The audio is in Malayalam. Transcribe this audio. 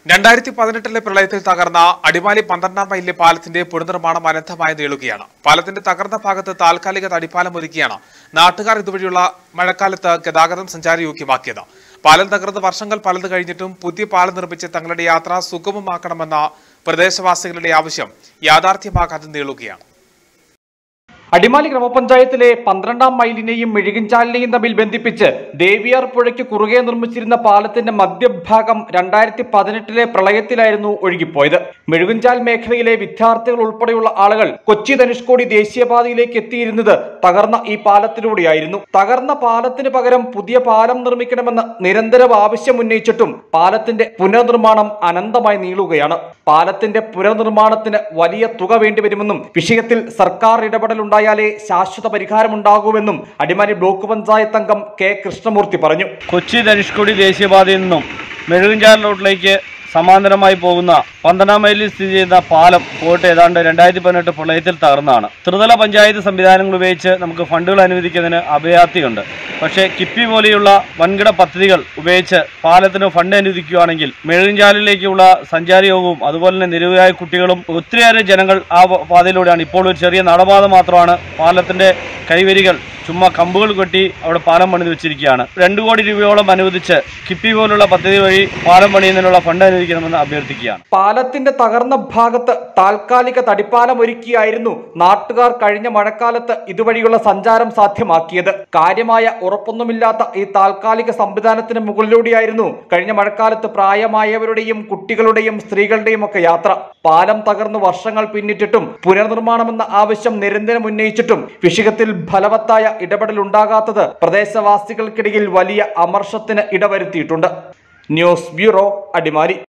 രണ്ടായിരത്തി പതിനെട്ടിലെ പ്രളയത്തിൽ തകർന്ന അടിമാലി പന്ത്രണ്ടാം മൈലിലെ പാലത്തിന്റെ പുനർനിർമ്മാണം അനന്തമായി നീളുകയാണ് പാലത്തിന്റെ തകർന്ന ഭാഗത്ത് താൽക്കാലിക തടിപ്പാലം ഒരുക്കിയാണ് നാട്ടുകാർ ഇതുവഴിയുള്ള മഴക്കാലത്ത് ഗതാഗതം സഞ്ചാരയോഗ്യമാക്കിയത് പാലം തകർന്ന് വർഷങ്ങൾ പലത് കഴിഞ്ഞിട്ടും പുതിയ പാലം നിർമ്മിച്ച് തങ്ങളുടെ യാത്ര സുഗമമാക്കണമെന്ന പ്രദേശവാസികളുടെ ആവശ്യം യാഥാർത്ഥ്യമാകാതെ നീളുകയാണ് അടിമാലി ഗ്രാമപഞ്ചായത്തിലെ പന്ത്രണ്ടാം മൈലിനെയും മെഴുകിൻചാലിനെയും തമ്മിൽ ബന്ധിപ്പിച്ച് ദേവിയാർ പുഴയ്ക്ക് കുറുകെ നിർമ്മിച്ചിരുന്ന പാലത്തിന്റെ മധ്യഭാഗം രണ്ടായിരത്തി പതിനെട്ടിലെ പ്രളയത്തിലായിരുന്നു ഒഴുകിപ്പോയത് മെഴുകിൻചാൽ മേഖലയിലെ വിദ്യാർത്ഥികൾ ഉൾപ്പെടെയുള്ള ആളുകൾ കൊച്ചി ധനുഷ്കോടി ദേശീയപാതയിലേക്ക് എത്തിയിരുന്നത് തകർന്ന ഈ പാലത്തിലൂടെയായിരുന്നു തകർന്ന പാലത്തിന് പകരം പുതിയ പാലം നിർമ്മിക്കണമെന്ന് നിരന്തരം ആവശ്യം ഉന്നയിച്ചിട്ടും പാലത്തിന്റെ പുനർനിർമ്മാണം അനന്തമായി നീളുകയാണ് പാലത്തിന്റെ പുനർനിർമ്മാണത്തിന് വലിയ തുക വേണ്ടിവരുമെന്നും വിഷയത്തിൽ സർക്കാർ ഇടപെടലുണ്ടായാലേ ശാശ്വത പരിഹാരമുണ്ടാകൂവെന്നും അടിമാലി ബ്ലോക്ക് പഞ്ചായത്ത് അംഗം കെ കൃഷ്ണമൂർത്തി പറഞ്ഞു കൊച്ചി ധനുഷ്കോടി ദേശീയപാതയിൽ നിന്നും മെഴുകുംചാൽ റോഡിലേക്ക് സമാന്തരമായി പോകുന്ന പന്ത്രണ്ടാം മൈലിൽ സ്ഥിതി ചെയ്യുന്ന പാലം പോയിട്ട് ഏതാണ്ട് രണ്ടായിരത്തി പതിനെട്ട് പ്രളയത്തിൽ തകർന്നതാണ് ത്രിതല പഞ്ചായത്ത് സംവിധാനങ്ങൾ ഉപയോഗിച്ച് നമുക്ക് ഫണ്ടുകൾ അനുവദിക്കുന്നതിന് അഭയാർത്ഥിയുണ്ട് പക്ഷേ കിഫ്ബി പോലെയുള്ള വൻകിട പദ്ധതികൾ ഉപയോഗിച്ച് പാലത്തിന് ഫണ്ട് അനുവദിക്കുകയാണെങ്കിൽ മെഴുകുംചാലിലേക്കുള്ള സഞ്ചാരയോഗവും അതുപോലെ തന്നെ നിരവധിയായ കുട്ടികളും ഒത്തിരിയേറെ ജനങ്ങൾ ആ പാതയിലൂടെയാണ് ഇപ്പോൾ ഒരു ചെറിയ നടപാത മാത്രമാണ് പാലത്തിന്റെ കൈവരികൾ ചുമ്മാ കമ്പുകൾ കെട്ടി അവിടെ പാലം പണിത് വെച്ചിരിക്കുകയാണ് രണ്ടു കോടി രൂപയോളം അനുവദിച്ച് കിഫ്ബി പോലുള്ള പദ്ധതി വഴി പാലം പണിയുന്നതിനുള്ള ഫണ്ട് അനുവദിക്കണമെന്ന് അഭ്യർത്ഥിക്കുകയാണ് പാലത്തിന്റെ തകർന്ന ഭാഗത്ത് താൽക്കാലിക തടിപ്പാലം ഒരുക്കിയായിരുന്നു നാട്ടുകാർ കഴിഞ്ഞ മഴക്കാലത്ത് ഇതുവഴിയുള്ള സഞ്ചാരം സാധ്യമാക്കിയത് കാര്യമായ ഉറപ്പൊന്നുമില്ലാത്ത ഈ താൽക്കാലിക സംവിധാനത്തിന് മുകളിലൂടെയായിരുന്നു കഴിഞ്ഞ മഴക്കാലത്ത് പ്രായമായവരുടെയും കുട്ടികളുടെയും സ്ത്രീകളുടെയും ഒക്കെ യാത്ര പാലം തകർന്ന് വർഷങ്ങൾ പിന്നിട്ടിട്ടും പുനർനിർമ്മാണമെന്ന ആവശ്യം നിരന്തരം ഉന്നയിച്ചിട്ടും വിഷയത്തിൽ ഫലവത്തായ ഇടപെടൽ ഉണ്ടാകാത്തത് പ്രദേശവാസികൾക്കിടയിൽ വലിയ അമർഷത്തിന് ഇടവരുത്തിയിട്ടുണ്ട് ന്യൂസ് ബ്യൂറോ അടിമാലി